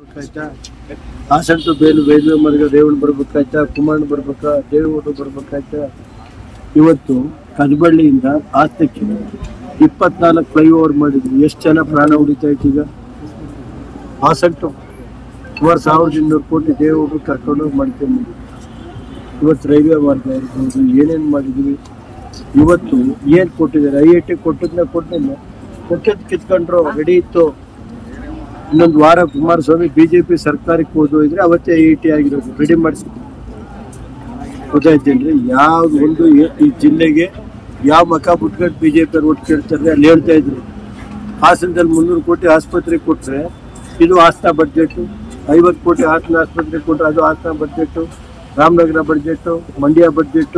ಬರ್ಬೇಕಾಯ್ತಾ Hassan to Belur railway ಮಾರ್ಗ ರೇವಣ ಬರ್ಬೇಕಾಯ್ತಾ ಕುಮಾರಣ್ಣ ಬರ್ಬೇಕಾ ದೇವೇಗೌಡರು ಬರ್ಬೇಕಾಯ್ತಾ ಇವತ್ತು ಕದಬಳ್ಳಿಯಿಂದ ಆಸ್ತಕ್ಕೆ ಇಪ್ಪತ್ನಾಲ್ಕು ಫ್ಲೈಓವರ್ ಮಾಡಿದ್ರು ಎಷ್ಟು ಜನ ಪ್ರಾಣ ಉಳಿತಾ ಇತ್ತು ಈಗ ಹಾಸನ್ ಟು ಸುಮಾರು ಸಾವಿರದ ಇನ್ನೂರು ಕೋಟಿ ದೇವೇಗೌಡರು ಕರ್ಕೊಂಡೋಗಿ ಮಾಡ್ಕೊಂಡು ಇವತ್ತು ರೈಲ್ವೆ ಮಾರ್ಗ ಇರ್ಬೋದು ಏನೇನು ಮಾಡಿದ್ವಿ ಇವತ್ತು ಏನು ಕೊಟ್ಟಿದ್ದಾರೆ ಐ ಐ ಟಿ ಕೊಟ್ಟದ್ನ ಕೊಟ್ಟಿಲ್ಲ ಕೊಟ್ಟದ್ ಕಿತ್ಕೊಂಡ್ರು ರೆಡಿ ಇತ್ತು ಇನ್ನೊಂದು ವಾರ ಕುಮಾರಸ್ವಾಮಿ ಬಿಜೆಪಿ ಸರ್ಕಾರಕ್ಕೆ ಹೋದ್ರೆ ಅವತ್ತೇ ಐ ಐ ಟಿ ಆಗಿರೋದು ರೆಡಿ ಮಾಡಿಸಿದ್ರು ಗೊತ್ತಾಯ್ತೇನ್ರಿ ಯಾವ್ದು ಒಂದು ಏ- ಈ ಜಿಲ್ಲೆಗೆ ಯಾವ ಮಕ ಬಿಟ್ಕೊಂಡು ಬಿಜೆಪಿ ಅವ್ರು ಒಟ್ಟು ಕೇಳ್ತಾರೆ ಅಲ್ಲಿ ಹೇಳ್ತಾ ಇದ್ರು ಹಾಸನದಲ್ಲಿ ಮುನ್ನೂರು ಕೋಟಿ ಆಸ್ಪತ್ರೆಗೆ ಕೊಟ್ರೆ ಇದು ಹಾಸನ ಬಡ್ಜೆಟ್ ಐವತ್ತು ಕೋಟಿ ಹಾಸನ ಆಸ್ಪತ್ರೆಗೆ ಕೊಟ್ರೆ ಅದು Hassan budget Ramanagara budget Mandya budget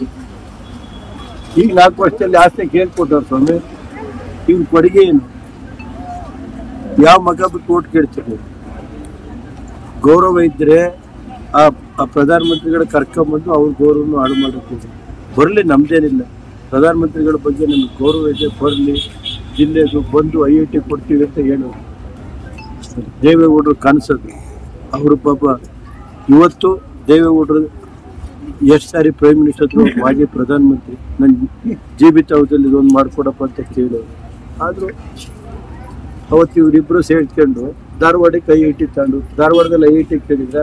ಈಗ ನಾಲ್ಕು ವರ್ಷದಲ್ಲಿ ಹಾಸನಕ್ಕೆ ಏನ್ ಕೊಟ್ಟವ್ರು ಸ್ವಾಮಿ ಈಗ ಕೊಡುಗೆ ಏನು ಯಾವ ಮಗ ಬಿಟ್ಟು ಓಟ್ ಕೇಳ್ತೀವಿ ಗೌರವ ಇದ್ರೆ ಆ ಆ ಪ್ರಧಾನಮಂತ್ರಿಗಳ ಕರ್ಕೊಂಬಂದು ಅವ್ರ ಗೌರವನು ಹಾಳು ಮಾಡುತ್ತೀವಿ ಬರಲಿ ನಮ್ದೇನಿಲ್ಲ ಪ್ರಧಾನಮಂತ್ರಿಗಳ ಬಗ್ಗೆ ನಮ್ಗೆ ಗೌರವ ಇದೆ ಬರಲಿ ಜಿಲ್ಲೆದು ಬಂದು ಐ ಐ ಟಿ ಕೊಡ್ತೀವಿ ಅಂತ ಹೇಳೋದು ದೇವೇಗೌಡರು ಕನಸದು ಅವರು ಪಾಪ ಇವತ್ತು ದೇವೇಗೌಡರು ಎಷ್ಟು ಸಾರಿ ಪ್ರೈಮ್ ಮಿನಿಸ್ಟರ್ ಹತ್ರ ಹೋಗಿ ಮಾಜಿ ಪ್ರಧಾನಮಂತ್ರಿ ನನ್ನ ಜೀವಿತಾವಧಿಯಲ್ಲಿ ಇದೊಂದು ಮಾಡ್ಕೊಡಪ್ಪ ಅಂತ ಕೇಳೋರು ಆದರೂ ಅವತ್ತು ಇವರಿಬ್ರು ಸೇರ್ಕೊಂಡು ಧಾರವಾಡಕ್ಕೆ ಐ ಐ ಟಿ ತಗೊಂಡು ಧಾರವಾಡದಲ್ಲಿ ಐ ಐ ಟಿ ಕೇಳಿದ್ರ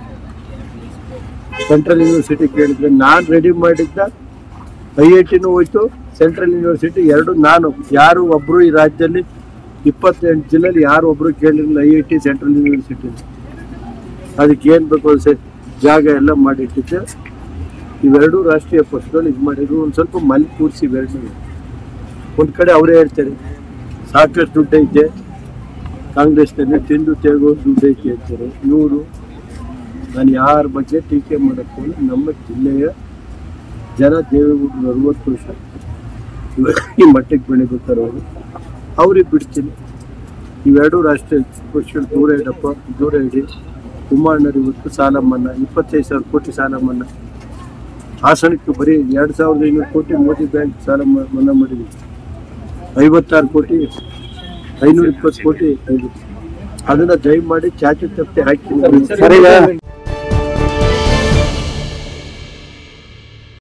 ಸೆಂಟ್ರಲ್ ಯೂನಿವರ್ಸಿಟಿ ಕೇಳಿದ್ರೆ ನಾನು ರೆಡಿ ಮಾಡಿದ್ದ ಐ ಐ ಟಿನೂ ಹೋಯ್ತು ಸೆಂಟ್ರಲ್ ಯೂನಿವರ್ಸಿಟಿ ಎರಡು ನಾನು ಯಾರು ಒಬ್ರು ಈ ರಾಜ್ಯದಲ್ಲಿ ಇಪ್ಪತ್ತೆಂಟು ಜಿಲ್ಲೆಯಲ್ಲಿ ಯಾರು ಒಬ್ರು ಕೇಳಿರಲಿಲ್ಲ I I T central university ಅದಕ್ಕೆ ಏನು ಬೇಕು ಅದು ಸೆ- ಜಾಗ ಎಲ್ಲ ಮಾಡಿಟ್ಟಿದ್ದೆ ಇವೆರಡು ರಾಷ್ಟ್ರೀಯ ಪಕ್ಷಗಳು ಇದು ಮಾಡಿದ್ರು ಒಂದು ಸ್ವಲ್ಪ ಮಲ್ಲಿ ಕೂರಿಸಿ ಇವೆರಡು ಒಂದು ಕಡೆ ಅವರೇ ಹೇಳ್ತಾರೆ ಸಾಕಷ್ಟು ದುಡ್ಡು ಐತೆ ಕಾಂಗ್ರೆಸ್ನಲ್ಲಿ ತಿಂದು ತೇಗೋ ದುಡ್ಡು ಐತೆ ಅಂತಾರೆ ಇವರು ನಾನು ಯಾರ ಬಗ್ಗೆ ಟೀಕೆ ಮಾಡಕ್ಕೆ ಹೋಗಿ ನಮ್ಮ ಜಿಲ್ಲೆಯ ಜನ ದೇವೇಗೌಡರು ಅರವತ್ತು ವರ್ಷ ಇವ- ಈ ಮಟ್ಟಕ್ಕೆ ಬೆಳಿಬೇಕಾರೆ ಅವರು ಅವ್ರಿಗೆ ಬಿಡ್ತೀನಿ ಇವೆರಡು ರಾಷ್ಟ್ರೀಯ ಪಕ್ಷಗಳು ದೂರ ಇಡಪ್ಪ ದೂರ ಇಡಿ ಕುಮಾರಣ್ಣರು ಇವತ್ತು ಸಾಲ ಮನ್ನಾ ಇಪ್ಪತ್ತೈದು ಸಾವಿರ ಕೋಟಿ ಸಾಲ ಮನ್ನಾ ಹಾಸನಕ್ಕೆ ಬರೀ ಎರಡು ಸಾವಿರದ ಐನೂರು ಕೋಟಿ ಮೋದಿ ಬ್ಯಾಂಕ್ ಸಾಲ ಮ- ಮನ್ನಾ ಮಾಡಿದ್ವಿ ಐವತ್ತಾರು ಕೋಟಿ ಐನೂರ ಇಪ್ಪತ್ತು ಕೋಟಿ ಇದೆ ಅದನ್ನ ದಯಮಾಡಿ ಚಾಚು ತಪ್ಪೆ ಹಾಕಿ ಸರ್ ಈಗ